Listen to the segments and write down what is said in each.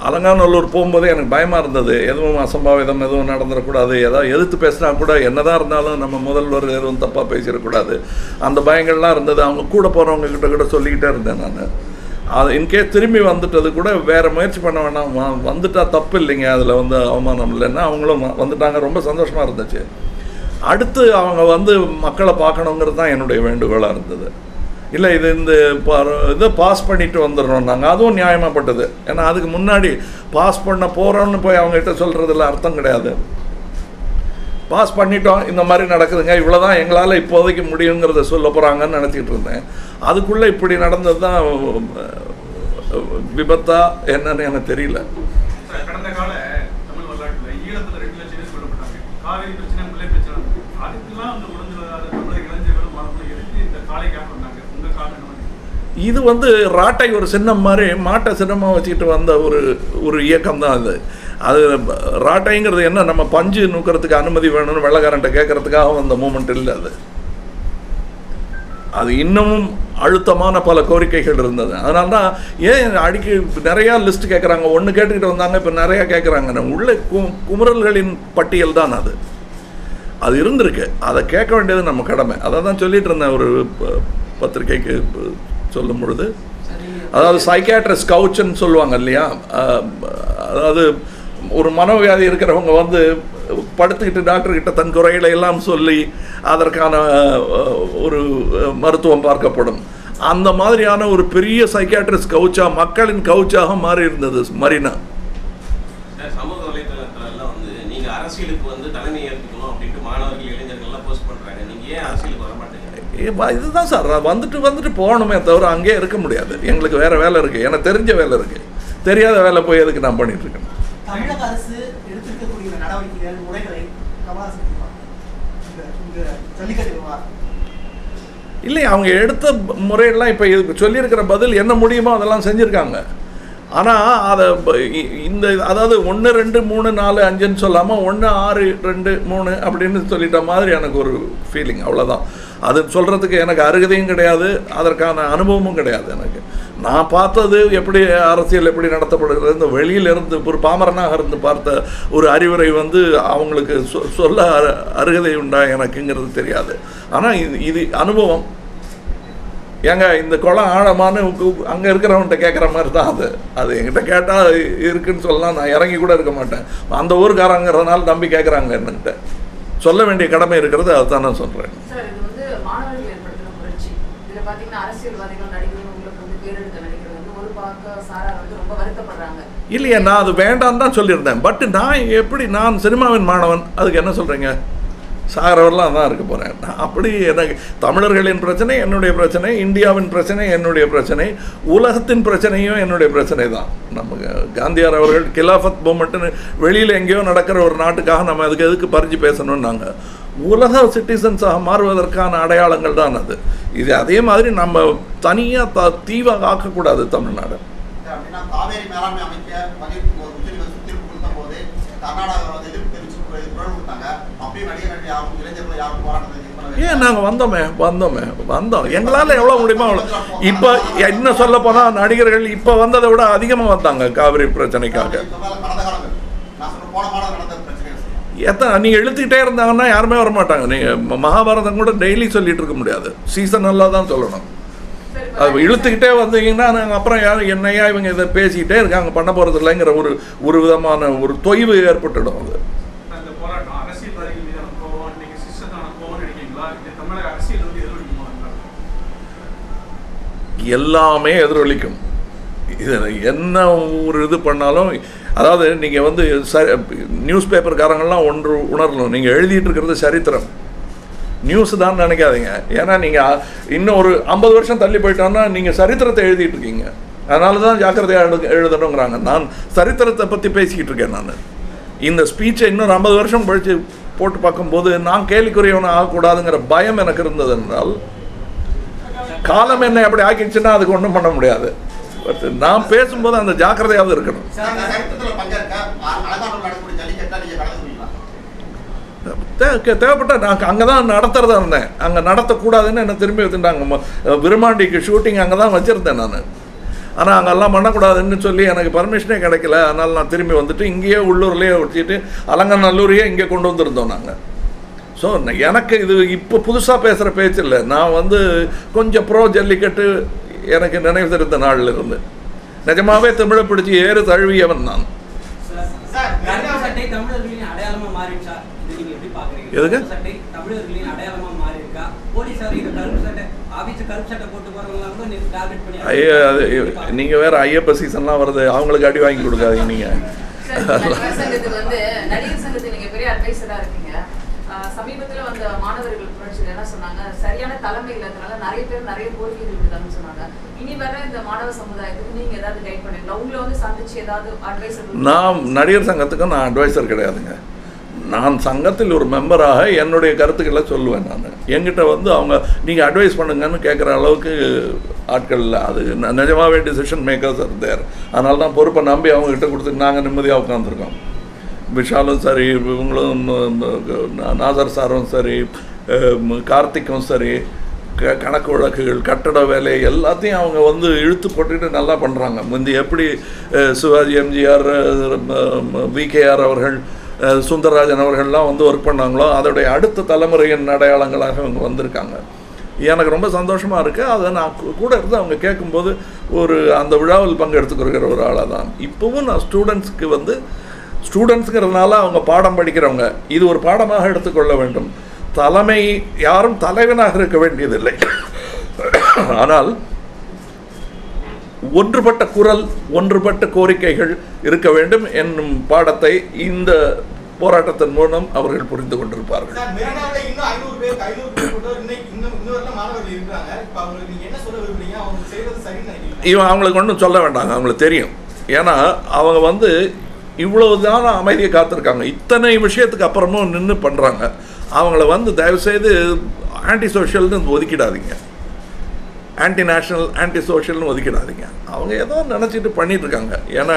அலங்காநல்லூர் போகும்போதே எனக்கு பயமாக இருந்தது எதுவும் அசம்பாவிதம் எதுவும் நடந்துடக்கூடாது ஏதாவது எதிர்த்து பேசினா கூட என்னதான் இருந்தாலும் நம்ம முதல்வர் எதுவும் தப்பாக பேசிடக்கூடாது அந்த பயங்கள்லாம் இருந்தது அவங்க கூட போகிறவங்க கிட்ட கூட சொல்லிக்கிட்டே இருந்தேன் நான் அது இன்கேஸ் திரும்பி வந்துட்டது கூட வேறு முயற்சி பண்ண வேணாம் வ- வந்துட்டா தப்பு இல்லைங்க அதில் வந்து அவமானம் இல்லைன்னா அவங்களும் வ- வந்துட்டாங்க ரொம்ப சந்தோஷமாக இருந்துச்சு அடுத்து அவங்க வந்து மக்களை பார்க்கணுங்கிறது தான் என்னுடைய வேண்டுகோளாக இருந்தது இல்லை இது இந்த பா- இதை பாஸ் பண்ணிட்டு வந்துடுறோம் நாங்கள் அதுவும் நியாயமாப்பட்டது ஏன்னா அதுக்கு முன்னாடி பாஸ் பண்ண போகிறோன்னு போய் அவங்ககிட்ட சொல்கிறதுல அர்த்தம் கிடையாது பாஸ் பண்ணிட்டோம் இந்த மாதிரி நடக்குதுங்க இவ்வளோ தான் எங்களால் இப்போதைக்கு முடியுங்கிறத சொல்ல போகிறாங்கன்னு நினச்சிக்கிட்டு இருந்தேன் அதுக்குள்ளே இப்படி நடந்தது தான் விபத்தா என்னன்னு எனக்கு தெரியல சார், கடந்த கால தமிழ் வரலாற்றுல ஈழத்துல ரெண்டு லட்சம் பேர் கொல்லப்பட்டாங்க காவிரி பிரச்சனை முல்லை பிரச்சனை அதுக்கெல்லாம் அந்த உடஞ்சு வராத தமிழக இளைஞர்களும் மாணவர்களும் எதுக்கு இந்த காலை கேப் பண்ணாங்க உங்க காலம் என்ன பண்ணீங்க? இது வந்து ராட்டை ஒரு சின்னம் மாதிரி மாட்டை சின்னமாக வச்சுக்கிட்டு வந்த ஒரு ஒரு இயக்கம் தான் அது அது ராட்டைங்கிறது என்ன நம்ம பஞ்சு நூக்கிறதுக்கு அனுமதி வேணும்னு வெள்ளக்காரன்ட்ட கேட்கறதுக்காக வந்த மூமெண்ட் இல்லை அது அது இன்னமும் அழுத்தமான பல கோரிக்கைகள் இருந்தது அதனால தான் ஏன் அடிக்கி நிறையா லிஸ்ட் கேட்குறாங்க ஒன்று கேட்டுக்கிட்டு வந்தாங்க இப்போ நிறையா கேட்குறாங்க நம்ம உள்ள கு குமுறல்களின் பட்டியல் தான் அது அது இருந்திருக்கு அதை கேட்க வேண்டியது நம்ம கடமை அதை தான் சொல்லிட்டு இருந்தேன் ஒரு ப- பத்திரிக்கைக்கு ப- சொல்லும் பொழுது அதாவது சைக்காட்ரிஸ்ட் கவுச்சுன்னு சொல்லுவாங்க இல்லையா அஹ், அதாவது ஒரு மனோவியாதி இருக்கிறவங்க வந்து படுத்துக்கிட்டு டாக்டர்கிட்ட தன் குறைகளை எல்லாம் சொல்லி அதற்கான அஹ், ஒரு அஹ், மருத்துவம் பார்க்கப்படும் அந்த மாதிரியான ஒரு பெரிய சைக்காட்ரிஸ்ட் கவுச்சா மக்களின் கவுச்சாக மாறி இருந்தது மரினா சார், சமூக வலைத்தளத்துல எல்லாம் வந்து நீங்க அரசியலுக்கு வந்து தலைமை ஏற்றுக்கணும் அப்படின்ட்டு மாணவர்கள் இளைஞர்கள் எல்லாம் போஸ்ட் பண்றாங்க நீங்க ஏன் அரசியலுக்கு வர மாட்டேங்கிறீங்க ஏ, வ- இதுதான் சார் வந்துட்டு வந்துட்டு போகணுமே தவிர அங்கேயே இருக்க முடியாது எங்களுக்கு வேற வேலை இருக்கு எனக்கு தெரிஞ்ச வேலை இருக்கு தெரியாத வேலை போய் எதுக்கு நான் பண்ணிட்டு இருக்கேன் தமிழக அரசு எடுத்திருக்கக்கூடிய இந்த நடவடிக்கைகள் முறைகளை கமலஹாசன் எப்படி பார்க்கறாங்க? இந்த இந்த ஜல்லிக்கட்டு விவகாரம் இல்லை அவங்க எடுத்த ப- முறையெல்லாம் இப்போ இதுக்கு சொல்லியிருக்கிற பதில் என்ன முடியுமோ அதெல்லாம் செஞ்சுருக்காங்க ஆனால் அதை ப- இ- இந்த அதாவது ஒன்று ரெண்டு மூணு நாலு அஞ்சுன்னு சொல்லாமல் ஒன்று ஆறு ரெண்டு மூணு அப்படின்னு சொல்லிட்ட மாதிரி எனக்கு ஒரு ஃபீலிங் அவ்வளோதான் அது சொல்கிறதுக்கு எனக்கு அருகதையும் கிடையாது அதற்கான அனுபவமும் கிடையாது எனக்கு நான் பார்த்தது எப்படி அரசியல் எப்படி நடத்தப்படுகிறது இந்த வெளியில இருந்து ஒரு பாமரனாக இருந்து பார்த்த ஒரு அறிவுரை வந்து அவங்களுக்கு சொ- சொல்ல அரு- அருகதை உண்டா எனக்குங்கிறது தெரியாது ஆனால் இது இது அனுபவம் ஏங்க இந்த குளம் ஆழமான்னு கு- அங்க இருக்கிறவன்ட்ட கேட்குற மாதிரி தான் அது அது என்கிட்ட கேட்டால் இருக்குன்னு சொல்லலாம் நான் இறங்கி கூட இருக்க மாட்டேன் அந்த ஊருக்காரங்கிறதுனால நம்பி கேட்குறாங்க என்னன்ட்ட சொல்ல வேண்டிய கடமை இருக்கிறது அதுதான் நான் சொல்கிறேன் சார் இது வந்து மாணவர்கள் ஏற்படுத்தின புரட்சி இதுல பாத்தீங்கன்னா அரசியல்வாதிகள் நடிகர்கள் உங்களுக்கு வந்து பேரெடுக்க நினைக்கிறது வந்து ஒரு பார்க்க சாரார் வந்து ரொம்ப வருத்தப்படுறாங்க இல்லையே நான் அது வேண்டாம் தான் சொல்லியிருந்தேன் பட் நான் எப்படி நான் சினிமாவின் மாணவன் அதுக்கு என்ன சொல்கிறீங்க சாகிறவரெலாம் தான் இருக்க போகிறேன் அப்படி எனக்கு தமிழர்களின் பிரச்சனை என்னுடைய பிரச்சனை இந்தியாவின் பிரச்சனை என்னுடைய பிரச்சனை உலகத்தின் பிரச்சனையும் என்னுடைய பிரச்சனை தான் நம்ம காந்தியார் அவர்கள் கிலாஃபத் மூமெண்ட்டுன்னு வெளியில் எங்கேயோ நடக்கிற ஒரு நாட்டுக்காக நம்ம அதுக்கு எதுக்கு பறிஞ்சு பேசணும்னு நாங்கள் உலக சிட்டிசன்ஸாக மாறுவதற்கான அடையாளங்கள் தான் அது இது அதே மாதிரி நம்ம தனியாக த தீவாக ஆக்கக்கூடாது தமிழ்நாடு அப்படின்னா காவேரி மேலாண்மை அமைக்க வகைக்கும் போது உச்சநீதிமன்றம் தீர்ப்பு கொடுத்த போது கர்நாடகா வந்து எதிர்ப்பு தெரிவிச்சு குரல் குரல் கொடுத்தாங்க அப்படியே நடிகர் நடிகை யாரும் இளைஞர்கள் யாரும் போராட்டத்தை இது பண்ணவே ஏன் நாங்கள் வந்தோமே வந்தோமே வந்தோம் எங்களால் எவ்வளோ முடியுமோ அவ்வளோ இப்போ என்ன சொல்ல போனால் நடிகர்கள் இப்போ வந்ததை விட அதிகமாக வந்தாங்க காவிரி பிரச்சனைக்காக சொன்னாலும் கடந்த காலங்கள் நான் சொல்ற போன மாதம் நடந்த பிரச்சனைகள் சொல்றேன். எத்தனை நீங்கள் எழுத்துக்கிட்டே இருந்தாங்கன்னா யாருமே வர மாட்டாங்க நீங்கள் மகாபாரதம் கூட டெய்லி சொல்லிட்டு இருக்க முடியாது சீசனல்லாக தான் சொல்லணும் சரி, இப்ப அது நடிகர் இழுத்துக்கிட்டே வந்தீங்கன்னா நாங்கள் அப்புறம் யாரும் என்னையா இவங்க இதை பேசிக்கிட்டே இருக்காங்க பண்ண போகிறது இல்லைங்கிற ஒரு ஒரு விதமான ஒரு தொய்வு ஏற்பட்டுடும் அது அந்த போராட்டம் அரசியல்வாதிகள் மீதான கோபம் இன்னைக்கு சிஸ்டத்தான கோபம் நினைக்கிறீங்களா இது தமிழக அரசியல் வந்து எதிரொலிக்குமா எல்லாமே எதிரொலிக்கும் இது என்ன ஒரு இது பண்ணாலும் அதாவது நீங்கள் வந்து ச நியூஸ் பேப்பர்காரங்கெல்லாம் ஒன்று உணரணும் நீங்கள் எழுதிட்டு இருக்கிறது சரித்திரம் நியூஸ் தான் நினைக்காதீங்க ஏன்னா நீங்கள் இன்னும் ஒரு ஐம்பது வருஷம் தள்ளி போயிட்டோன்னா நீங்கள் சரித்திரத்தை எழுதிட்டு இருக்கீங்க அதனால தான் ஜாக்கிரதையாக எழுது எழுதணுங்கிறாங்க நான் சரித்திரத்தை பற்றி பேசிக்கிட்டு இருக்கேன் நான் இந்த ஸ்பீச்சை இன்னொரு ஐம்பது வருஷம் கழிச்சு போட்டு பார்க்கும்போது நான் கேலிக்குரியவனை ஆகக்கூடாதுங்கிற பயம் எனக்கு இருந்தது என்றால் காலம் என்ன எப்படி ஆக்கிடுச்சுன்னா அதுக்கு ஒன்றும் பண்ண முடியாது பட் நான் பேசும்போது அந்த ஜாக்கிரதையாவது இருக்கணும் சார், இந்த சரித்திரத்துல பங்கேற்க அலங்காநல்லூர் நடக்கக்கூடிய ஜல்லிக்கட்டை நீங்க கலந்துக்குவீங்களா தே- தேவைப்பட்ட நான் அங்கே தான் நடத்துறதா இருந்தேன் அங்கே நடத்தக்கூடாதுன்னு என்னை திரும்பி வச்சுட்டாங்க ம- விருமாண்டிக்கு ஷூட்டிங் அங்கே தான் வச்சுருந்தேன் நான் ஆனால் அங்கெல்லாம் பண்ணக்கூடாதுன்னு சொல்லி எனக்கு பர்மிஷனே கிடைக்கல அதனால் நான் திரும்பி வந்துட்டு இங்கேயே உள்ளூர்லேயே ஒட்டிட்டு அலங்கநல்லூரையே இங்கே கொண்டு வந்திருந்தோம் நாங்கள் ஸோ எனக்கு இது இப்போ புதுசாக பேசுகிற பேச்சு இல்லை நான் வந்து கொஞ்சம் ப்ரோ ஜல்லிக்கட்டு எனக்கு நினைவு தெரிந்த நாளில் இருந்து நிஜமாவே தமிழை பிடிச்சி ஏறு தழுவியவன் நான் சார், கருப்பு சட்டை தமிழர்களின் அடையாளமா மாறிடுச்சா இது நீங்க எப்படி பாக்குறீங்க எதுக்கு? கருப்பு சட்டை தமிழர்களின் அடையாளமா மாறி இருக்கா போலீசார் இந்த கருப்பு சட்டை ஆபீஸ் கருப்பு சட்டை போட்டு போறவங்க கூட நீங்க டார்கெட் பண்ணி ஐயோ அது நீங்கள் வேறு ஐயப்ப சீசன்லாம் வருது அவங்களுக்கு அடி வாங்கி கொடுக்காதீங்க நீங்கள் சார், நடிகர் சங்கத்துக்கு வந்து நடிகர் சங்கத்துக்கு நீங்க பெரிய அட்வைசரா இருக்கீங்க ஆஹ் சமீபத்துல வந்த மாணவர்கள் புரட்சியில் என்ன சொன்னாங்க சரியான தலைமை இல்லாதனால நிறைய பேர் நிறைய கோரிக்கைகள் விடுதான்னு சொன்னாங்க இனி வர இந்த மாணவ சமுதாயத்துக்கு நீங்க ஏதாவது கைட் பண்ணுவீங்களா உங்களை வந்து சந்திச்சு ஏதாவது அட்வைசர் நான் நடிகர் சங்கத்துக்கு நான் அட்வைசர் கிடையாதுங்க நான் சங்கத்தில் ஒரு மெம்பராக என்னுடைய கருத்துக்களை சொல்லுவேன் நான் என்கிட்ட வந்து அவங்க நீங்கள் அட்வைஸ் பண்ணுங்கன்னு கேட்குற அளவுக்கு ஆட்கள் இல்லை அது ந- நிஜமாவே டிசிஷன் மேக்கர்ஸ் தேர் அதனால தான் பொறுப்பை நம்பி அவங்ககிட்ட கொடுத்து நாங்கள் நிம்மதியாக உட்காந்துருக்கோம் விஷாலும் சரி இவங்களும் ம், நா- நாசர் சாரும் சரி ம், கார்த்திக்கும் சரி க கணக்கு வழக்குகள் கட்டட வேலை எல்லாத்தையும் அவங்க வந்து இழுத்து போட்டுட்டு நல்லா பண்ணுறாங்க முந்தி எப்படி அஹ், சிவாஜி எம்ஜிஆர் விகேஆர் அவர்கள் அஹ், சுந்தரராஜன் அவர்கள்லாம் வந்து ஒர்க் பண்ணாங்களோ அதோடைய அடுத்த தலைமுறையின் அடையாளங்களாக அவங்க வந்திருக்காங்க எனக்கு ரொம்ப சந்தோஷமாக இருக்குது அதை நான் கூ- கூட இருந்து அவங்க கேட்கும்போது ஒரு அந்த விழாவில் பங்கெடுத்துக்கிற ஒரு ஆளாக தான் இப்போவும் நான் ஸ்டூடெண்ட்ஸ்க்கு வந்து ஸ்டூடெண்ட்ஸுங்கிறதுனால அவங்க பாடம் படிக்கிறவங்க இது ஒரு பாடமாக எடுத்துக்கொள்ள வேண்டும் தலைமை யாரும் தலைவனாக இருக்க வேண்டியதில்லை ஆனால் ஒன்றுபட்ட குரல் ஒன்றுபட்ட கோரிக்கைகள் இருக்க வேண்டும் என்னும் பாடத்தை இந்த போராட்டத்தின் மூலம் அவர்கள் புரிந்து கொண்டிருப்பார்கள் சார் மெரினால இன்னும் ஐநூறு பேர் ஐநூறு பேர் கொண்டவர் இன்னைக்கு இன்னும் இன்னும் வரல மாணவர்கள் இருக்காங்க இப்ப அவங்களுக்கு நீங்க என்ன சொல்ல விரும்புறீங்க அவங்க செய்யறது சரின்னு நினைக்கிறீங்க இவன் அவங்களுக்கு ஒன்றும் சொல்ல வேண்டாங்க அவங்களுக்கு தெரியும் ஏன்னா அவங்க வந்து இவ்வளவு தான் அமைதியை காத்திருக்காங்க இத்தனை விஷயத்துக்கு அப்புறமும் நின்று பண்ணுறாங்க அவங்கள வந்து தயவுசெய்து ஆன்டி சோஷியல்னு ஒதுக்கிடாதீங்க ஆன்டி நேஷனல் ஆன்டி சோஷியல்னு ஒதுக்கிடாதீங்க அவங்க ஏதோ நினச்சிட்டு பண்ணிட்டு இருக்காங்க ஏன்னா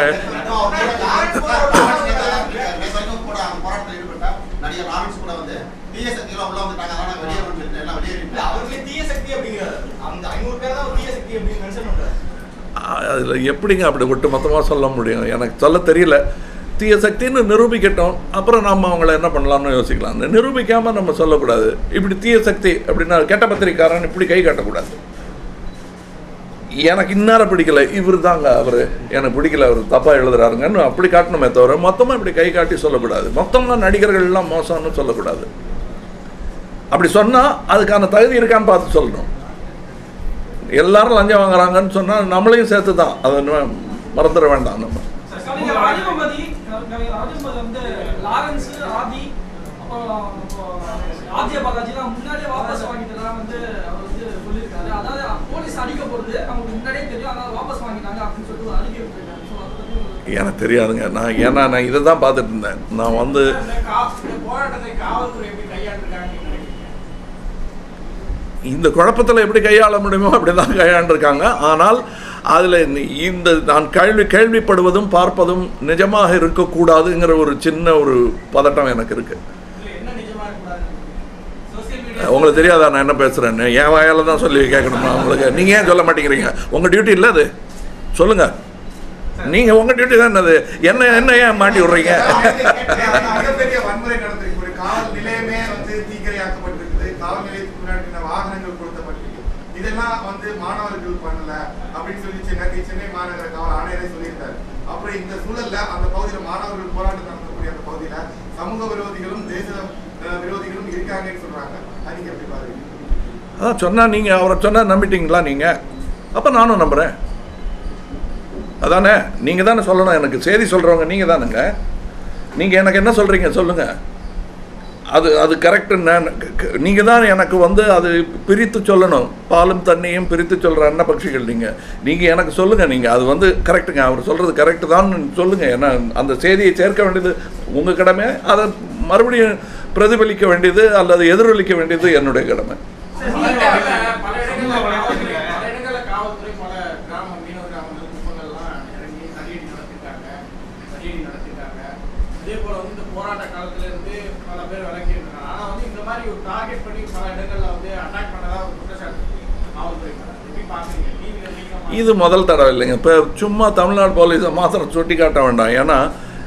கூட அவங்க போராட்டத்தில் ஈடுபட்ட நடிகர் லாரன்ஸ் கூட வந்து தீய சக்திகள் உள்ள வந்துட்டாங்க அதனால வெளியேறணும் எல்லாம் இல்ல வெளியேறிட்டு அவர்களே தீய சக்தி அப்படிங்கிறாரு அந்த ஐநூறு பேர் தான் ஒரு தீய சக்தி அப்படின்னு மென்ஷன் பண்றாரு அதில் எப்படிங்க அப்படி ஒட்டு மொத்தமாக சொல்ல முடியும் எனக்கு சொல்ல தெரியல தீய சக்தின்னு நிரூபிக்கட்டும் அப்புறம் நம்ம அவங்கள என்ன பண்ணலாம்னு யோசிக்கலாம் நிரூபிக்காமல் நம்ம சொல்லக்கூடாது இப்படி தீய சக்தி அப்படின்னா கெட்ட பத்திரிக்காரன் இப்படி கை காட்டக்கூடாது எனக்கு இன்னார பிடிக்கல இவர் தாங்க அவர் எனக்கு பிடிக்கல அவர் தப்பாக எழுதுறாருங்கன்னு அப்படி காட்டணுமே தவிர மொத்தமாக இப்படி கை காட்டி சொல்லக்கூடாது மொத்தமாக நடிகர்கள் எல்லாம் மோசம்னு சொல்லக்கூடாது அப்படி சொன்னால் அதுக்கான தகுதி இருக்கான்னு பார்த்து சொல்லணும் எல்லாரும் லஞ்சம் வாங்குறாங்கன்னு சொன்னால் நம்மளையும் சேர்த்து தான் அதை நம்ம மறந்துட வேண்டாம் நம்ம கவிஞர் ராஜகோமதி கவிஞர் ராஜகோமதி வந்து லாரன்ஸ் ஆதி அப்புறம் ஆதிய பாலாஜிலாம் முன்னாடியே வாபஸ் வாங்கிட்டுலாம் வந்து அவர் வந்து சொல்லியிருக்காரு அதாவது போலீஸ் அடிக்க போறது அவங்களுக்கு முன்னாடியே தெரியும் அதனால வாபஸ் வாங்கிட்டாங்க அப்படின்னு சொல்லிட்டு ஒரு அறிக்கை விட்டுருக்காரு ஸோ அதை பத்தி உங்களுக்கு எனக்கு தெரியாதுங்க நான் ஏன்னா நான் இதை தான் பார்த்துட்டு இருந்தேன் நான் வந்து இந்த கா- இந்த போராட்டத்தை காவல்துறை எப்படி கையாண்டிருக்காங்க நினைக்கிறீங்க இந்த குழப்பத்தில் எப்படி கையாள முடியுமோ அப்படி தான் கையாண்டிருக்காங்க ஆனால் அதில் இந்த நான் கேள்வி கேள்விப்படுவதும் பார்ப்பதும் நிஜமாக இருக்கக்கூடாதுங்கிற ஒரு சின்ன ஒரு பதட்டம் எனக்கு இருக்குது இல்ல என்ன நிஜமா இருக்கக்கூடாது சோசியல் மீடியா உங்களுக்கு தெரியாதா நான் என்ன பேசுகிறேன்னு என் வாயால் தான் சொல்லி கேட்கணுமா உங்களுக்கு நீங்கள் ஏன் சொல்ல மாட்டேங்கிறீங்க உங்கள் டியூட்டி இல்லை அது சொல்லுங்கள் நீங்கள் உங்கள் டியூட்டி தான் என்னது என்ன என்ன ஏன் மாட்டி விட்றீங்க மிகப்பெரிய வன்முறை நடந்திருக்கு ஒரு காவல் நிலையமே வந்து தீக்கிரையாக்கப்பட்டிருக்குது காவல் நிலையத்துக்கு முன்னாடி இந்த வாகனங்கள் கொடுத்தப்பட்டிருக்கு இதெல்லாம் வந்து மாணவர்கள் பண்ணல அப்படின்னு சொல்லி சென்னை சென்னை மாநகர காவல் ஆணையரே சொல்லியிருக்காரு அப்புறம் இந்த சூழல்ல அந்த பகுதியில மாணவர்கள் போராட்டம் நடத்தக்கூடிய அந்த பகுதியில சமூக விரோதிகளும் தேச அஹ், விரோதிகளும் இருக்காங்கன்னு சொல்றாங்க அது நீங்க எப்படி பாருங்க அதான் சொன்னால் நீங்கள் அவரை சொன்னால் நம்பிட்டீங்களா நீங்கள் அப்போ நானும் நம்புகிறேன் அதானே நீங்கள் தானே சொல்லணும் எனக்கு செய்தி சொல்கிறவங்க நீங்கள் தானுங்க நீங்கள் எனக்கு என்ன சொல்கிறீங்க சொல்லுங்கள் அது அது கரெக்டு நீங்கள் தான் எனக்கு வந்து அது பிரித்து சொல்லணும் பாலும் தண்ணியும் பிரித்து சொல்கிற அன்ன பட்சிகள் நீங்கள் நீங்கள் எனக்கு சொல்லுங்கள் நீங்கள் அது வந்து கரெக்டுங்க அவர் சொல்கிறது கரெக்டு தான் சொல்லுங்கள் ஏன்னா அந்த செய்தியை சேர்க்க வேண்டியது உங்கள் கடமை அதை மறுபடியும் பிரதிபலிக்க வேண்டியது அல்லது எதிரொலிக்க வேண்டியது என்னுடைய கடமை பல இடங்கள்ல பல இடங்கள்ல காவல்துறை பல இடங்கள்ல காவல்துறை பல கிராமம் மீனவ கிராமங்கள் குப்பங்கள்லாம் இறங்கி தடியடி நடத்திட்டாங்க தடியடி நடத்திட்டாங்க அதே போல வந்து இந்த போராட்ட காலத்துல இருந்து பல பேர் விளக்கிட்டு இருக்காங்க ஆனா வந்து இந்த மாதிரி ஒரு டார்கெட் பண்ணி பல இடங்கள்ல வந்து அட்டாக் பண்ணதா ஒரு குற்றச்சாட்டு இருக்கு காவல்துறை மேல. எப்படி பாக்குறீங்க நீங்க நீங்க இது முதல் தடவை இல்லைங்க இப்போ சும்மா தமிழ்நாடு போலீஸை மாத்திரம் சுட்டி காட்ட வேண்டாம் ஏன்னா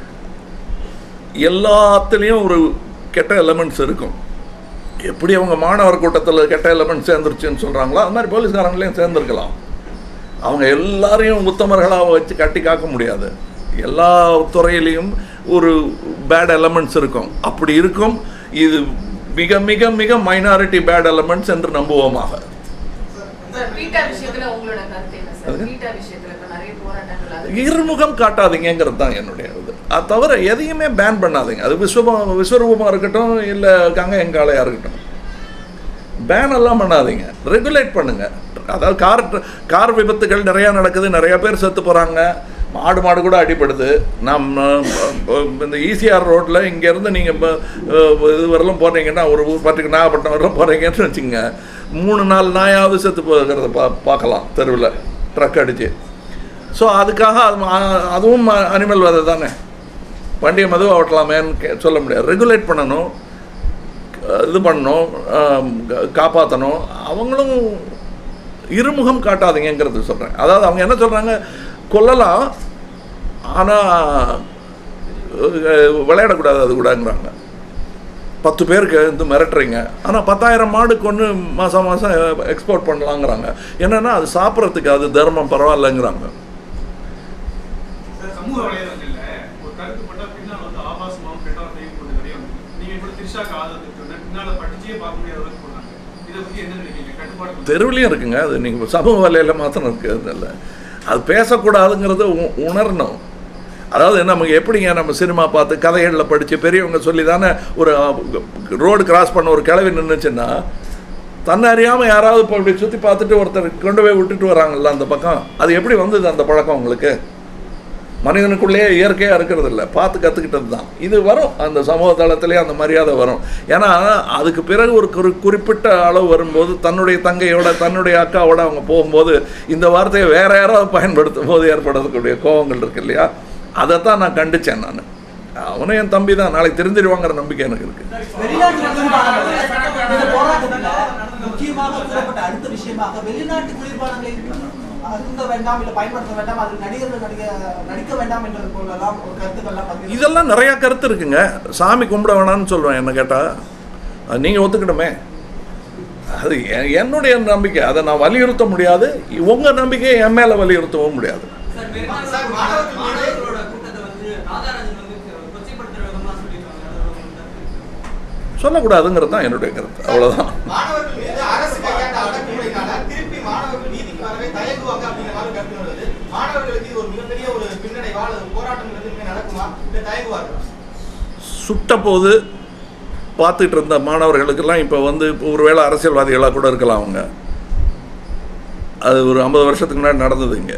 எல்லாத்துலேயும் ஒரு கெட்ட எலமெண்ட்ஸ் இருக்கும் எப்படி அவங்க மாணவர் கூட்டத்தில் கெட்ட எலமெண்ட் சேர்ந்துருச்சுன்னு சொல்கிறாங்களோ அது மாதிரி போலீஸ்காரங்களையும் சேர்ந்துருக்கலாம் அவங்க எல்லாரையும் உத்தமர்களாக வச்சு கட்டி காக்க முடியாது எல்லா துறையிலையும் ஒரு பேட் எலமெண்ட்ஸ் இருக்கும் அப்படி இருக்கும் இது மிக மிக மிக மைனாரிட்டி பேட் எலமெண்ட்ஸ் என்று நம்புவோமாக சார் பீட்டா விஷயத்துல உங்களோட கருத்து என்ன சார் அதுங்க? பீட்டா விஷயத்துல இப்ப நிறைய போராட்டங்கள் அது இருமுகம் காட்டாதீங்கிறது தான் என்னுடைய இது அது தவிர எதையுமே பேன் பண்ணாதீங்க அது விஸ்வபம் விஸ்வரூபமாக இருக்கட்டும் இல்லை கங்கையங்காளையாக இருக்கட்டும் பேன் எல்லாம் பண்ணாதீங்க ரெகுலேட் பண்ணுங்க அதாவது கார் கார் விபத்துகள் நிறையா நடக்குது நிறைய பேர் செத்து போகிறாங்க மாடு மாடு கூட அடிபடுது நம்ம இந்த ஈசிஆர் ரோட்டில் இங்கேருந்து நீங்கள் இது வரலாம் போகிறீங்கன்னா ஒரு ஊர் பாட்டுக்கு நாகப்பட்டினம் வரலாம் போகிறீங்கன்னு வச்சுங்க மூணு நாலு நாயாவது செத்து போகிறத பா பார்க்கலாம் தெருவில் ட்ரக் அடித்து ஸோ அதுக்காக அது மா- அதுவும் அனிமல் வதை தானே வண்டியை மதுவை ஓட்டலாமேன்னு கே- சொல்ல முடியாது ரெகுலேட் பண்ணணும் அஹ் இது பண்ணணும் ஆம், கா- காப்பாற்றணும் அவங்களும் இருமுகம் காட்டாதீங்கங்கிறது சொல்கிறேன் அதாவது அவங்க என்ன சொல்கிறாங்க கொல்லலாம் ஆனால் விளையாடக்கூடாது அது கூடங்கிறாங்க பத்து பேருக்கு வந்து மிரட்டுறீங்க ஆனால் பத்தாயிரம் மாடு கொண்டு மாதம் மாதம் எக்ஸ்போர்ட் பண்ணலாங்கிறாங்க என்னென்னா அது சாப்பிட்றதுக்கு அது தர்மம் பரவாயில்லைங்கிறாங்க சார், சமூக வலைதளங்கள்ல ஒரு கருத்து போட்டா பின்னால் வந்து ஆபாசமாவும் கெட்டவார்த்தையும் போட்டு நிறைய வந்து நீங்க இப்படி திரிஷாக்கு ஆதரவு சொன்ன பின்னால படிச்சே பார்க்க முடியாத அளவுக்கு போனாங்க இதை பத்தி என்ன நினைக்கிறீங்க கட்டுப்பாடு தெருவுலையும் இருக்குங்க அது நீங்கள் சமூக வலையில் மாத்திரம் இருக்குது இல்லை அது பேசக்கூடாதுங்கிறத உ- உணரணும் அதாவது நமக்கு எப்படிங்க நம்ம சினிமா பார்த்து கதைகளில் படித்து பெரியவங்க சொல்லி தானே ஒரு ரோடு கிராஸ் பண்ண ஒரு கிளவி நின்றுச்சுன்னா தன்னை அறியாமல் யாராவது இப்போ இப்படி சுற்றி பார்த்துட்டு ஒருத்தர் கொண்டு போய் விட்டுட்டு வராங்கல்ல அந்த பக்கம் அது எப்படி வந்தது அந்த பழக்கம் உங்களுக்கு மனிதனுக்குள்ளேயே இயற்கையாக இருக்கிறது இல்லை பார்த்து கற்றுக்கிட்டது தான் இது வரும் அந்த சமூக தளத்திலே அந்த மரியாதை வரும் ஏன்னா அதுக்கு பிறகு ஒரு குறி குறிப்பிட்ட அளவு வரும்போது தன்னுடைய தங்கையோட தன்னுடைய அக்காவோட அவங்க போகும்போது இந்த வார்த்தையை வேற யாராவது பயன்படுத்தும் போது ஏற்படக்கூடிய கோபங்கள் இருக்கு இல்லையா அதைத்தான் நான் கண்டிச்சேன் நான் அவனும் என் தம்பி தான் நாளைக்கு தெரிஞ்சிருவாங்கிற நம்பிக்கை எனக்கு இருக்குது வெளிநாட்டு குளிர்பானங்கள் இந்த போராட்டத்துல முக்கியமாக கூறப்பட்ட அடுத்த விஷயமாக வெளிநாட்டு குளிர்பானங்களை அருந்த வேண்டாம் இல்ல பயன்படுத்த வேண்டாம் அது நடிகர்கள் நடிக்க நடிக்க வேண்டாம் என்றது போலலாம் ஒரு கருத்துக்கள்லாம் பகிர்ந்து இதெல்லாம் நிறையா கருத்து இருக்குங்க சாமி கும்பிட வேணாம்னு சொல்லுவேன் என்ன கேட்டால் நீங்கள் ஒத்துக்கணுமே அது எ- என்னுடைய நம்பிக்கை அதை நான் வலியுறுத்த முடியாது உங்கள் நம்பிக்கையை என் மேலே வலியுறுத்தவும் முடியாது சார் மெரினா மாணவர்களோட கூட்டத்தை வந்து ராதாராஜன் வந்து கொச்சைப்படுத்துற விதமா சொல்லியிருக்காங்க அதோட உங்க கருத்து? சொல்லக்கூடாதுங்கிறது தான் என்னுடைய கருத்து அவ்வளோதான் மாணவர்கள் மீது அரசு கையாண்ட அடக்குமுறையினால திருப்பி மாணவர்கள் நீதிக்கு வரவே தயங்குவாங்க அப்படிங்கிற மாதிரி கருத்து வருது மாணவர்களுக்கு இது ஒரு மிகப்பெரிய ஒரு பின்னடைவா அல்லது போராட்டம் இனிமே நடக்குமா இல்ல தயங்குவார்களா சுட்ட போது பார்த்துட்டு இருந்த மாணவர்களுக்கெல்லாம் இப்போ வந்து ஒருவேளை அரசியல்வாதிகளாக கூட இருக்கலாம் அவங்க அது ஒரு ஐம்பது வருஷத்துக்கு முன்னாடி நடந்தது இங்கே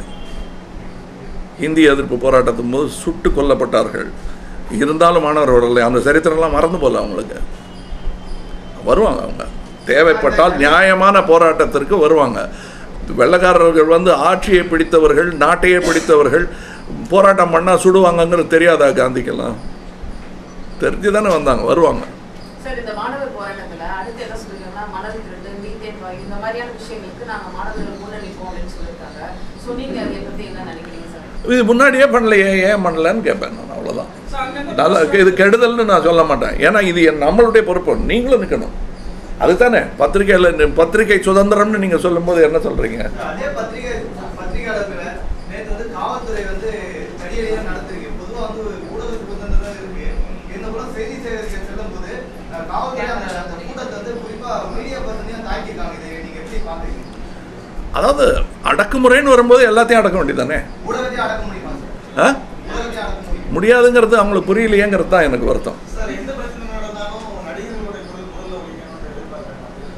இந்திய எதிர்ப்பு போராட்டத்தின் போது சுட்டு கொல்லப்பட்டார்கள் இருந்தாலும் மாணவர் வரலை அந்த சரித்திரம்லாம் மறந்து போகல அவங்களுக்கு வருவாங்க அவங்க தேவைப்பட்டால் நியாயமான போராட்டத்திற்கு வருவாங்க வெள்ளக்காரர்கள் வந்து ஆட்சியை பிடித்தவர்கள் நாட்டையே பிடித்தவர்கள் போராட்டம் பண்ணால் சுடுவாங்கங்கிறது தெரியாதா காந்திக்கெல்லாம் தெரிஞ்சு தானே வந்தாங்க வருவாங்க சார் இந்த மாணவர் போராட்டத்துல அடுத்து என்ன சொல்லிருக்காங்கன்னா மணல் திருட்டு மீத்தேன் வாயு இந்த மாதிரியான விஷயங்களுக்கு நாங்க மாணவர்கள் முன்னணிப்போம் அப்படின்னு சொல்லியிருக்காங்க ஸோ நீங்க அதை பத்தி என்ன நினைக்கிறீங்க சார் இது முன்னாடியே பண்ணலையே ஏன் பண்ணலன்னு கேட்பேன் நான் அவ்வளோதான் சார் அங்க நல்லா இது கெடுதல்னு நான் சொல்ல மாட்டேன் ஏன்னா இது என் நம்மளுடைய பொறுப்பு நீங்களும் நிற்கணும் அதுதானே பத்திரிகையில் பத்திரிகை சுதந்திரம்னு நீங்கள் சொல்லும்போது என்ன சொல்கிறீங்க அதே பத்திரிகை பத்திரிகையாளர்களை நேற்று வந்து காவல்துறை வந்து தடியடியாக நடத்துறீங்க பொதுவாக வந்து ஊடக சுதந்திரம் இருக்கு இந்த கூட செய்தி சேகரிக்க செல்லும் போது அஹ், காவல்துறை அந்த அந்த கூட்டத்தை வந்து குறிப்பா மீடியா பர்சனையும் தாக்கியிருக்காங்க இதை நீங்க எப்படி பாக்குறீங்க அதாவது அடக்குமுறைன்னு வரும்போது எல்லாத்தையும் அடக்க வேண்டியதானே ஊடகத்தையும் அடக்க முடியுமா சார் ஆ ஊடகத்தையும் அடக்க முடியும் முடியாதுங்கிறது அவங்களுக்கு புரியலையேங்கிறது தான் எனக்கு வருத்தம் சார் எந்த பிரச்சனை நடந்தாலும் நடிகர்களுடைய குரல் குரல்ல ஒழிக்கணும்னு எதிர்பார்க்கறாங்க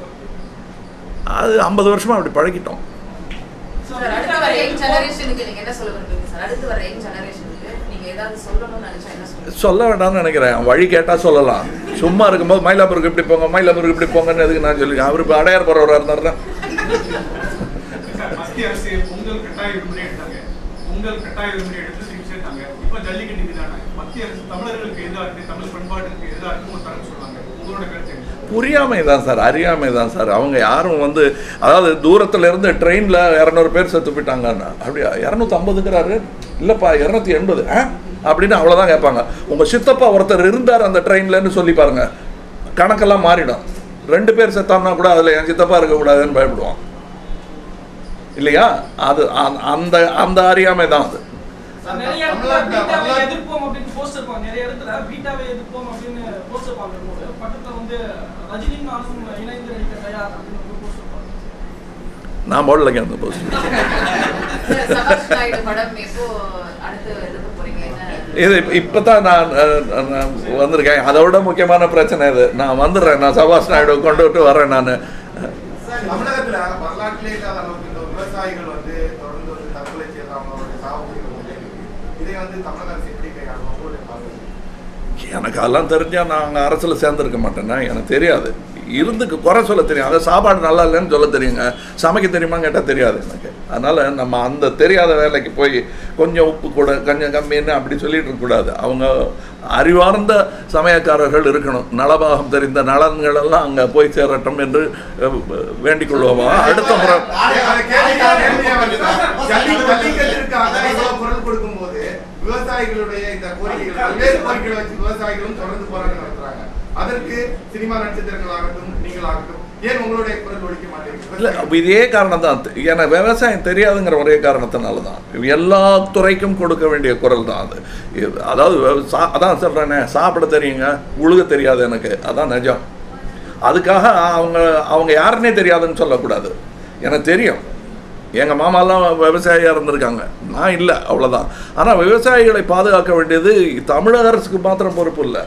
அது ஐம்பது வருஷமாக அப்படி பழகிட்டோம் சார் அடுத்து வர யங் ஜெனரேஷனுக்கு நீங்க என்ன சொல்ல விரும்புறீங்க சார் அடுத்து வர யங் ஜெனரேஷனுக்கு நீங்க ஏதாவது சொல்லணும்னு நினைச்சா என்ன சொல்லுங்க சொல்ல வேண்டாம்னு நினைக்கிறேன் வழி கேட்டால் சொல்லலாம் சும்மா இருக்கும்போது மயிலாப்பூருக்கு இப்படி போங்க மயிலாப்பூருக்கு இப்படி போங்கன்னு எதுக்கு நான் சொல்லி அவர் இப்போ அடையார் போகிறவராக இருந்தாருன்னா சார், மத்திய அரசு பொங்கல் கட்டாய விடுமுறை எடுத்தாங்க பொங்கல் கட்டாய விடுமுறை எடுத்து திருப்பி சேர்த்தாங்க இப்ப ஜல்லிக்கட்டு மீதான மத்திய அரசு தமிழர்களுக்கு எதிராக இருக்கு தமிழ் பண்பாட்டுக்கு எதிராக இருக்கு ஒரு தரப்பு சொல்றாங்க உங்களோட கருத்து என்ன? புரியாமை தான் சார் அறியாமை தான் சார் அவங்க யாரும் வந்து அதாவது தூரத்துல இருந்து ட்ரெயினில் இரநூறு பேர் செத்து போயிட்டாங்கன்னா அப்படியா இரநூத்தி ஐம்பதுங்கிறாரு இல்லைப்பா இரநூத்தி எண்பது ஆ அப்படின்னு அவ்வளோதான் கேட்பாங்க உங்கள் சித்தப்பா ஒருத்தர் இருந்தார் அந்த ட்ரெயின்லன்னு சொல்லி பாருங்க கணக்கெல்லாம் மாறிடும் ரெண்டு பேர் செத்தான்னா கூட அதில் என் சித்தப்பா இருக்கக்கூடாதுன்னு பயப்படுவான் இல்லையா அது அந்த- அந்த அந்த அறியாமை தான் அது நிறைய இடத்துல பீட்டாவை எதிர்ப்போம் அப்படின்னு போஸ்ட் இருப்பாங்க நிறைய இடத்துல பீட்டாவை எதிர்ப்போம் அப்படின்னு போஸ்ட் பார்க்கும்போது பக்கத்துல வந்து ரஜினி நானும் இணைந்து நடிக்க தயார் அப்படின்னு போஸ்ட் இருப்பாங்க நான் போடலைங்க அந்த போஸ்ட் சபாஷ் நாயுடு படம் எப்போ அடுத்து எடுக்க போறீங்க என்ன இது இப்போ தான் நான் அஹ், நான் வந்திருக்கேன் அதை விட முக்கியமான பிரச்சனை இது நான் வந்துடுறேன் நான் சபாஷ் நாயுடு கொண்டு விட்டு வரேன் நான் தமிழகத்துல வரலாற்றிலே இல்லாத அளவுக்கு இந்த விவசாயிகள் வந்து தொடர்ந்து வந்து தற்கொலை செய்யறது அவங்களுடைய சாகுபடிகள் வந்து இருக்கு. இதை வந்து தமிழக அரசு எப்படி கையாளும் உங்களுடைய பார்வை எனக்கு அதெல்லாம் தெரிஞ்சால் நான் அரசில் சேர்ந்துருக்க மாட்டேன்னா எனக்கு தெரியாது இருந்துக்கு குறை சொல்ல தெரியும் அதை சாப்பாடு நல்லா இல்லைன்னு சொல்ல தெரியுங்க சமைக்க தெரியுமா கேட்டால் தெரியாது எனக்கு அதனால் நம்ம அந்த தெரியாத வேலைக்கு போய் கொஞ்சம் உப்பு கூட கொஞ்சம் கம்மின்னு அப்படி சொல்லிட்டு இருக்கக்கூடாது அவங்க அறிவார்ந்த சமயக்காரர்கள் இருக்கணும் நலபாகம் தெரிந்த நலன்கள் எல்லாம் அங்கே போய் சேரட்டும் என்று அஹ், வேண்டிக் கொள்வோமா அடுத்த முறை அதை கேள்வி- கேள்வியா வருதா? ஜல்லி- ஜல்லிக்கட்டிற்காக இவ்வளவு குரல் கொடுக்கும்போது விவசாயிகளுடைய இந்த கோரிக்கைகள் பல்வேறு கோரிக்கைகளை வச்சு விவசாயிகளும் தொடர்ந்து போராட்டம் நடத்துறாங்க அதற்கு சினிமா நட்சத்திரங்களாகட்டும் நீங்களாகட்டும் ஏன் உங்களுடைய குரல் ஒழிக்க இல்லை மாட்டேங்குது இதே காரணம் தான் ஏன்னா விவசாயம் தெரியாதுங்கிற ஒரே காரணத்தினால தான் எல்லா துறைக்கும் கொடுக்க வேண்டிய குரல் தான் அது இது- அதாவது விவ- சா- அதான் சொல்கிறேனே சாப்பிட தெரியுங்க உழுக தெரியாது எனக்கு அதான் நிஜம் அதுக்காக அவங்க அவங்க யாருன்னே தெரியாதுன்னு சொல்லக்கூடாது எனக்கு தெரியும் எங்கள் மாமாலாம் விவசாயியாக இருந்திருக்காங்க நான் இல்லை அவ்வளோதான் ஆனால் விவசாயிகளை பாதுகாக்க வேண்டியது தமிழக அரசுக்கு மாத்திரம் பொறுப்பு இல்லை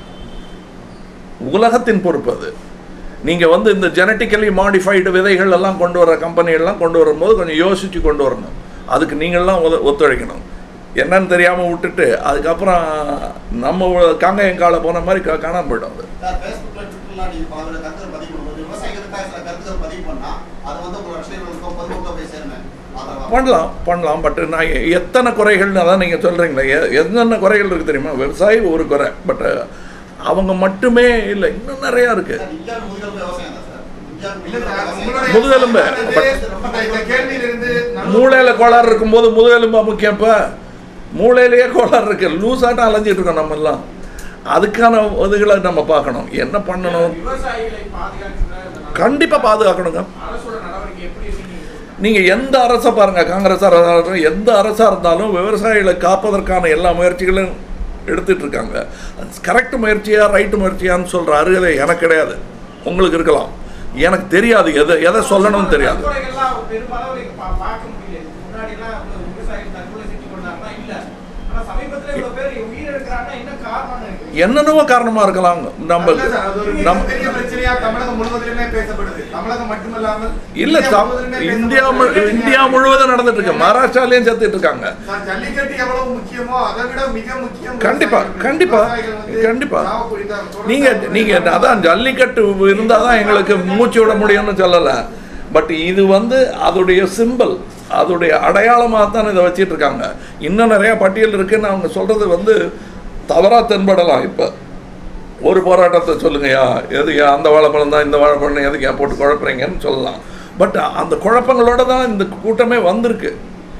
உலகத்தின் பொறுப்பு அது நீங்கள் வந்து இந்த ஜெனட்டிக்கலி மாடிஃபைடு விதைகள் எல்லாம் கொண்டு வர company எல்லாம் கொண்டு வரும்போது கொஞ்சம் யோசித்து கொண்டு வரணும் அதுக்கு நீங்கள்லாம் ஒத ஒத்துழைக்கணும் என்னன்னு தெரியாமல் விட்டுட்டு அதுக்கப்புறம் நம்ம காங்காயங்கால போன மாதிரி கா காணாம போயிடும் அது சார் ஃபேஸ்புக்ல ட்விட்டர்ல நீங்க அவங்களோட கருத்துக்கள் பதிவு பண்ணும்போது விவசாயிகளுக்காக சில கருத்துக்கள் பதிவு பண்ணா அது வந்து உங்களோட ரசிகர்களுக்கும் பொதுமக்களுக்கும் போய் சேருமே ஆதரவா பண்ணலாம் பண்ணலாம் பட் நான் எ- எத்தனை குறைகள்னு அதான் நீங்கள் சொல்கிறீங்களே எ- என்னென்ன குறைகள் இருக்குது தெரியுமா விவசாயி ஒரு குறை பட் அவங்க மட்டுமே இல்லை இன்னும் நிறையா இருக்குது சார் இந்தியாவில் முதுகெலும்பு விவசாயம் தான் சார் இந்தியாவில் இல்ல சார், விவசாயம். உங்களுடைய முதுகெலும்பு. இந்த- இந்த கேள்வியிலிருந்து நல்ல- மூளையில கோளாறு இருக்கும்போது முதுகெலும்பா முக்கியம் இப்போ மூளையிலேயே கோளாறு இருக்கு லூசாட்டம் அலைஞ்சிட்டு இருக்கோம் நம்ம எல்லாம் அதுக்கான இதுகளை நம்ம பார்க்கணும் என்ன பண்ணணும் விவசாயிகளை பாதுகாக்கிற இந்த நட- கண்டிப்பா பாதுகாக்கணுங்க அரசோட நடவடிக்கை எப்படி இருக்குன்னு நீங்க சொல்லுங்க. நீங்க எந்த அரசை பாருங்க காங்கிரஸ் அரசாக எந்த அரசா இருந்தாலும் விவசாயிகளை காப்பதற்கான எல்லா முயற்சிகளும் எடுத்துட்டு இருக்காங்க கரெக்ட் முயற்சியா ரைட்டு முயற்சியான்னு சொல்ற அருகதை எனக்கு கிடையாது உங்களுக்கு இருக்கலாம் எனக்கு தெரியாது எதை எதை சொல்லணும்னு தெரியாது தற்கொலைகள்லாம் பெருமளவு நீங்க பா- பார்க்க முடியல இதுக்கு முன்னாடி எல்லாம் இவ்வளவு விவசாயிகள் தற்கொலை செஞ்சு கொண்டாங்கன்னா இல்ல ஆனா சமீபத்துல இவ்வளவு பேர் உயிர் எடுக்கிறாங்கன்னா என்ன காரணம்னு இருக்கு என்னென்னவோ காரணமா இருக்கலாம் நம்ம அல்ல சார், அது ஒரு நம்ம மிகப்பெரிய பிரச்சனையா தமிழகம் முழுவதிலுமே பேசப்படுது தமிழகம் மட்டுமல்லாமல் இல்ல இந்தியா சம்- முழுவதிலுமே இந்தியா பேசப்படுது. மு- இந்தியா முழுவதும் நடந்துட்டு இருக்கு மகாராஷ்டிராலையும் செத்துட்டு இருக்காங்க சார், ஜல்லிக்கட்டு எவ்வளவு முக்கியமோ அதை விட மிக முக்கியம் கண்டிப்பா விவசாயிகள். கண்டிப்பா விவசாயிகள் வந்து கண்டிப்பா சாவக்கூடிய தான் தொடர்ந்து நீங்க சாவக்கூடிய நீங்க தான். அதான் ஜல்லிக்கட்டு இருந்தால் தான் எங்களுக்கு மூச்சு விட முடியும்னு சொல்லலை பட் இது வந்து அதோடைய சிம்பல் அதோடைய அடையாளமாக தான் இதை வச்சிட்டு இருக்காங்க இன்னும் நிறைய பட்டியல் இருக்குன்னு அவங்க சொல்றது வந்து தவறா தென்படலாம் இப்போ ஒரு போராட்டத்தை சொல்லுங்கய்யா எது ஏன் அந்த வாழைப்பழம் தான் இந்த வாழைப்பழம் எதுக்கு ஏன் போட்டு குழப்புறீங்கன்னு சொல்லலாம் பட் அந்த குழப்பங்களோட தான் இந்த கூட்டமே வந்திருக்கு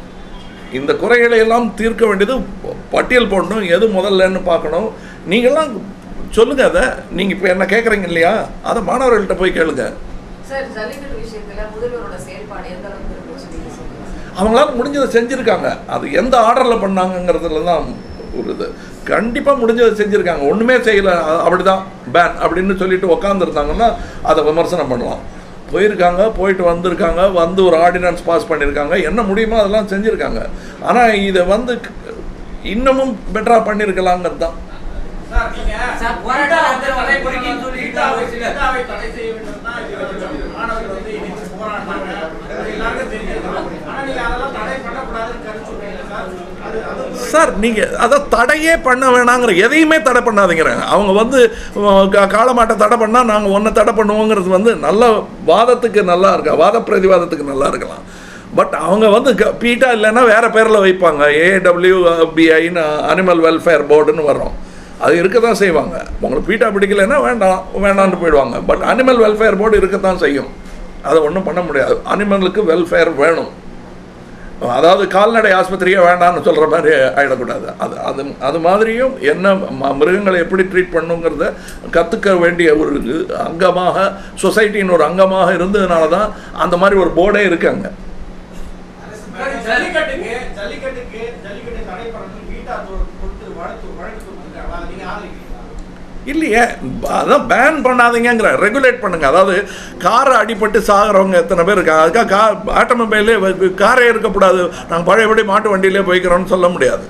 இந்த குறைகளை எல்லாம் தீர்க்க வேண்டியது பட்டியல் போடணும் எது முதல்லன்னு பார்க்கணும் நீங்கள்லாம் சொல்லுங்க அதை நீங்கள் இப்போ என்ன கேட்குறீங்க இல்லையா அதை மாணவர்கள்ட்ட போய் கேளுங்க சார் ஜல்லிக்கட்டு விஷயத்துல முதல்வரோட செயல்பாடு எந்த அளவுக்கு இருக்குன்னு சொல்லி சொல்லுங்க அவங்களால முடிஞ்சதை செஞ்சுருக்காங்க அது எந்த ஆர்டரில் பண்ணாங்கங்கிறதுல தான் ஒரு இது கண்டிப்பாக முடிஞ்சதை செஞ்சுருக்காங்க ஒன்றுமே செய்யலை அப்படிதான் பேன் அப்படின்னு சொல்லிட்டு உக்காந்துருந்தாங்கன்னா அதை விமர்சனம் பண்ணலாம் போயிருக்காங்க போயிட்டு வந்திருக்காங்க வந்து ஒரு ஆர்டினன்ஸ் பாஸ் பண்ணியிருக்காங்க என்ன முடியுமோ அதெல்லாம் செஞ்சுருக்காங்க ஆனால் இதை வந்து இன்னமும் பெட்டராக பண்ணியிருக்கலாங்கிறது தான் சார் நீங்க சார், போராட்டத்தை தடை பொறுக்கின்னு சொல்லி ஈட்டாவை சில- ஈட்டாவை தடை செய்ய வேண்டும் தான் இது மாணவர்கள் வந்து இன்னைக்கு போராடினாங்க அது எல்லாருக்கும் தெரியும் ஆனா நீங்க அதெல்லாம் தடை பண்ணக்கூடாதுன்னு கருத்து சொல்றீங்க சார் அது அது சார் நீங்கள் அதை தடையே பண்ண வேணாங்கிற எதையுமே தடை பண்ணாதீங்கிறாங்க அவங்க வந்து அஹ், கா- காளமாட்டை தடை பண்ணால் நாங்கள் ஒன்றை தடை பண்ணுவோங்கிறது வந்து நல்ல வாதத்துக்கு நல்லா இருக்கா வாத பிரதிவாதத்துக்கு நல்லா இருக்கலாம் பட் அவங்க வந்து க- பீட்டா இல்லைன்னா வேறு பேரில் வைப்பாங்க ஏடபிள்யூ பிஐன்னு அனிமல் வெல்ஃபேர் போர்டுன்னு வர்றோம் அது இருக்க தான் செய்வாங்க உங்களுக்கு பீட்டா பிடிக்கலைன்னா வேண்டாம் வேண்டாம்னு போயிடுவாங்க பட் அனிமல் வெல்ஃபேர் போர்டு இருக்கத்தான் செய்யும் அதை ஒன்றும் பண்ண முடியாது அனிமலுக்கு வெல்ஃபேர் வேணும் அதாவது கால்நடை ஆஸ்பத்திரியே வேண்டாம்னு சொல்கிற மாதிரி ஆகிடக்கூடாது அது அது அது மாதிரியும் என்ன ம- மிருகங்களை எப்படி ட்ரீட் பண்ணுங்கிறத கற்றுக்க வேண்டிய ஒரு அங்கமாக சொசைட்டியின் ஒரு அங்கமாக இருந்ததுனால தான் அந்த மாதிரி ஒரு போர்டே இருக்காங்க ஜல்லிக்கட்டுக்கு ஜல்லிக்கட்டுக்கு ஜல்லிக்கட்டு தடை பண்ணணும் வீட்டா கொடுத்து வழக்கு வழக்கு கொடுத்துருக்காங்க அதை நீங்க ஆதரிக்கிறீங்களா இல்லையே அதான் பேன் பண்ணாதீங்கிற ரெகுலேட் பண்ணுங்க அதாவது காரை அடிபட்டு சாகிறவங்க எத்தனை பேர் இருக்காங்க அதுக்காக கா ஆட்டோமொபைலே காரே இருக்கக்கூடாது நாங்கள் பழையபடி மாட்டு வண்டியிலே போய்க்கிறோம்னு சொல்ல முடியாது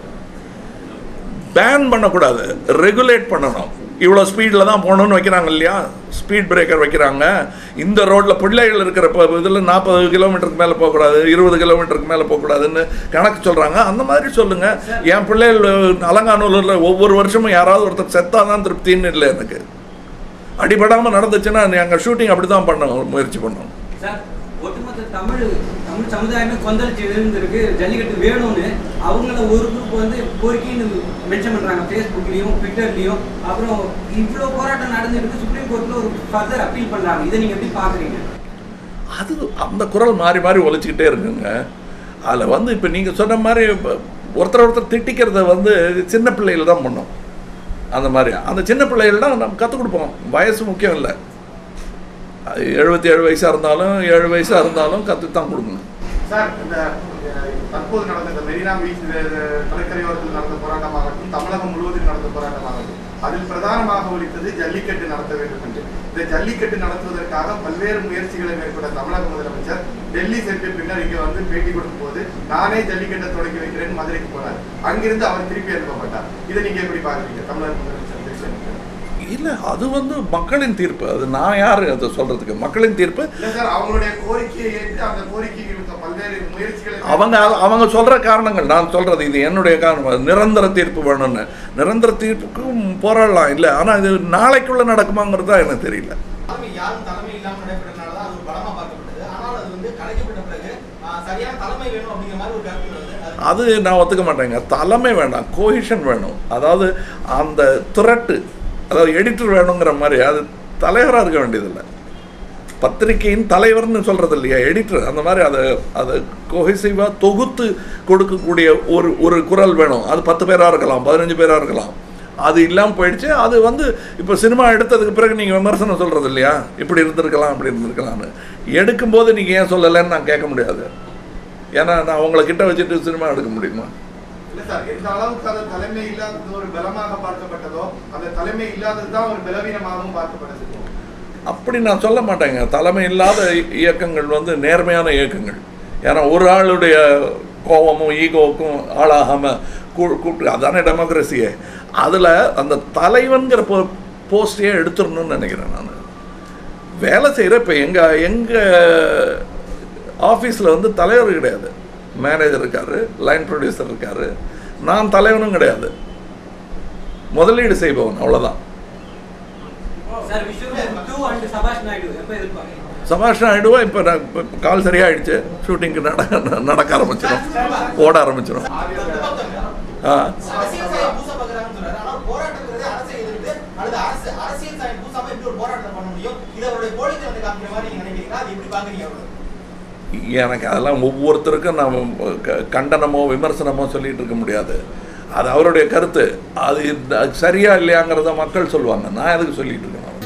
பேன் பண்ணக்கூடாது ரெகுலேட் பண்ணணும் இவ்வளோ ஸ்பீடில் தான் போகணும்னு வைக்கிறாங்க இல்லையா ஸ்பீட் பிரேக்கர் வைக்கிறாங்க இந்த ரோட்டில் பிள்ளைகள் இருக்கிற இதில் நாற்பது கிலோமீட்டருக்கு மேலே போகக்கூடாது இருபது கிலோமீட்டருக்கு மேலே போகக்கூடாதுன்னு கணக்கு சொல்கிறாங்க அந்த மாதிரி சொல்லுங்கள் என் பிள்ளைகள் அலங்காநல்லூரில் ஒவ்வொரு வருஷமும் யாராவது ஒருத்தர் செத்தாதான் திருப்தின்னு இல்லை எனக்கு அடிபடாமல் நடந்துச்சுன்னா எங்கள் ஷூட்டிங் அப்படி தான் பண்ண முயற்சி பண்ணோம் சார் ஒட்டுமொத்த தமிழ் தமிழ் சமுதாயமே கொந்தளிச்சு இருந்திருக்கு ஜல்லிக்கட்டு வேணும்னு அவங்கள ஒரு குரூப் வந்து கோரிக்கைன்னு மென்ஷன் பண்றாங்க ஃபேஸ்புக்லயும் ட்விட்டர்லயும் அப்புறம் இவ்வளோ போராட்டம் நடந்துட்டு சுப்ரீம் கோர்ட்ல ஒரு ஃபர்தர் அப்பீல் பண்றாங்க இதை நீங்க எப்படி பாக்குறீங்க அது அந்த குரல் மாறி மாறி ஒலிச்சுக்கிட்டே இருக்குங்க அதில் வந்து இப்போ நீங்கள் சொன்ன மாதிரி இப்ப ஒருத்தர் ஒருத்தர் திட்டிக்கிறத வந்து சின்ன பிள்ளைகள் தான் பண்ணோம் அந்த மாதிரி அந்த சின்ன பிள்ளைகள் தான் நம்ம கற்றுக் கொடுப்போம் வயசு முக்கியம் இல்லை அது எழுபத்தி ஏழு வயசாக இருந்தாலும் ஏழு வயசாக இருந்தாலும் கற்று தான் கொடுக்கணும் சார் இந்த அஹ், தற்போது நடந்த இந்த மெரினா பீச் அஹ், கடற்கரையோரத்தில் நடந்த போராட்டமாகட்டும் தமிழகம் முழுவதும் நடந்த போராட்டமாகட்டும் அதில் பிரதானமாக ஒலித்தது ஜல்லிக்கட்டு நடத்த வேண்டும் என்று இந்த ஜல்லிக்கட்டு நடத்துவதற்காக பல்வேறு முயற்சிகளை மேற்கொண்ட தமிழக முதலமைச்சர் டெல்லி சென்று பின்னர் இங்கே வந்து பேட்டி கொடுக்கும் போது நானே ஜல்லிக்கட்டை தொடங்கி வைக்கிறேன் மதுரைக்கு போனார் அங்கிருந்து அவர் திருப்பி அனுப்பப்பட்டார் இதை நீங்க எப்படி பாக்குறீங்க தமிழக முதலமைச்சர் பேசுறது இல்லை அது வந்து மக்களின் தீர்ப்பு அது நான் யார் அதை சொல்கிறதுக்கு மக்களின் தீர்ப்பு இல்ல சார் அவங்களுடைய கோரிக்கையை ஏற்று அந்த கோரிக்கைக்கு பல்வேறு முயற்சிகளை அவங்க அவங்க சொல்கிற காரணங்கள் நான் சொல்கிறது இது என்னுடைய காரணம் நிரந்தர தீர்ப்பு வேணும்னு நிரந்தர தீர்ப்புக்கும் போராடலாம் இல்லை ஆனால் இது நாளைக்குள்ளே நடக்குமாங்கிறது தான் எனக்கு தெரியல தலைமை யாரும் தலைமை இல்லாம நடைபெற்றனால தான் அது ஒரு பலமா பார்க்கப்பட்டது ஆனால் அது வந்து கலைக்கப்பட்ட பிறகு ஆஹ், சரியான தலைமை வேணும் அப்படிங்கிற மாதிரி ஒரு கருத்து வருது அது அது நான் ஒத்துக்க மாட்டேங்க தலைமை வேண்டாம் கோஹிஷன் வேணும் அதாவது அந்த திரட்டு அதாவது எடிட்டர் வேணுங்கிற மாதிரி அது தலைவராக இருக்க வேண்டியதில்லை பத்திரிகையின் தலைவர்னு சொல்கிறது இல்லையா எடிட்டர் அந்த மாதிரி அதை அதை கோஹிசிவாக தொகுத்து கொடுக்கக்கூடிய ஒரு ஒரு குரல் வேணும் அது பத்து பேராக இருக்கலாம் பதினஞ்சு பேராக இருக்கலாம் அது இல்லாமல் போயிடுச்சு அது வந்து இப்போ சினிமா எடுத்ததுக்கு பிறகு நீங்கள் விமர்சனம் சொல்கிறது இல்லையா இப்படி இருந்திருக்கலாம் அப்படி இருந்திருக்கலாம்னு எடுக்கும்போது நீங்கள் ஏன் சொல்லலைன்னு நான் கேட்க முடியாது ஏன்னா நான் உங்களை கிட்ட வச்சுட்டு சினிமா எடுக்க முடியுமா இல்ல சார் எந்த அளவுக்கு அது தலைமை இல்லாதது ஒரு பலமாக பார்க்கப்பட்டதோ அந்த தலைமை இல்லாதது தான் ஒரு பலவீனமாகவும் பார்க்கப்படுது அப்படி நான் சொல்ல மாட்டேங்க தலைமை இல்லாத இயக்கங்கள் வந்து நேர்மையான இயக்கங்கள் ஏன்னா ஒரு ஆளுடைய கோபமும் ஈகோவுக்கும் ஆளாகாமல் கூப்பிட்டு அதானே டெமோக்ரஸியே அதில் அந்த தலைவன்கிற போ போஸ்டையே எடுத்துடணும்னு நினைக்கிறேன் நான் வேலை செய்கிற இப்போ எங்கள் எங்கள் ஆஃபீஸில் வந்து தலைவர் கிடையாது மேனேஜர் இருக்கார் லைன் ப்ரொடியூசர் இருக்கார் நான் தலைவனும் கிடையாது முதலீடு செய்பவன் அவ்வளோதான் சார் விஸ்வரூப் டூ அண்ட் சபாஷ் நாயுடு எப்போ எதிர்பார்க்குறீங்க சபாஷ் நாயுடுவா இப்போ நான் இப்போ கால் சரியாயிடுச்சு ஷூட்டிங்க்கு நட நடக்க ஆரம்பிச்சிடும் ஓட ஆரம்பிச்சிடும் ஆ அரசியல் சாயம் பூச பார்க்கறாங்கன்னு சொல்றாரு ஆனால் போராட்டங்கிறது அரசை எதிர்த்து அல்லது அரசு அரசியல் சாயம் பூசாம எப்படி ஒரு போராட்டம் பண்ண முடியும் இது அவருடைய போலித்தனத்தை காமிக்கிற மாதிரி நீங்க நினைக்கிறீங்களா அது எப்படி பாக்குறீங்க அவரு எனக்கு அதெல்லாம் ஒவ்வொருத்தருக்கும் நான் க- கண்டனமோ விமர்சனமோ சொல்லிட்டு இருக்க முடியாது அது அவருடைய கருத்து அது இந்த- சரியா இல்லையாங்கிறத மக்கள் சொல்லுவாங்க நான் எதுக்கு சொல்லிட்டு இருக்கேன்